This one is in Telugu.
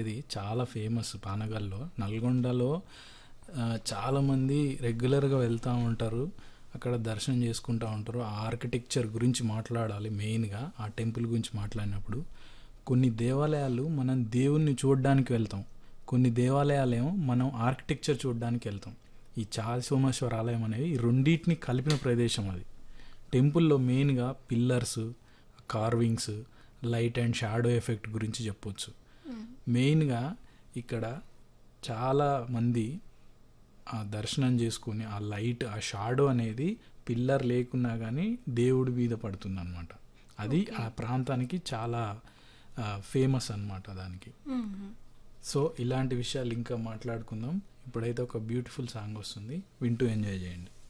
అనేది చాలా ఫేమస్ పానగల్లో నల్గొండలో ఆ, చాలామంది రెగ్యులర్గా వెళ్తూ ఉంటారు అక్కడ దర్శనం చేసుకుంటూ ఉంటారు ఆ ఆర్కిటెక్చర్ గురించి మాట్లాడాలి మెయిన్గా ఆ టెంపుల్ గురించి మాట్లాడినప్పుడు కొన్ని దేవాలయాలు మనం దేవుణ్ణి చూడడానికి వెళ్తాం కొన్ని దేవాలయాలేమో మనం ఆర్కిటెక్చర్ చూడడానికి వెళ్తాం ఈ చాలి సోమేశ్వర ఆలయం అనేది ఈ రెండింటిని కలిపిన ప్రదేశం అది టెంపుల్లో మెయిన్గా pillars carvings light and shadow effect గురించి చెప్పొచ్చు మెయిన్గా ఇక్కడ చాలా మంది ఆ దర్శనం చేసుకుని ఆ లైట్ ఆ షాడో అనేది పిల్లర్ లేకున్నా కానీ దేవుడి మీద పడుతుంది అనమాట అది ఆ ప్రాంతానికి చాలా ఫేమస్ అన్నమాట దానికి సో ఇలాంటి విషయాలు ఇంకా మాట్లాడుకుందాం ఇప్పుడైతే ఒక బ్యూటిఫుల్ సాంగ్ వస్తుంది వింటూ ఎంజాయ్ చేయండి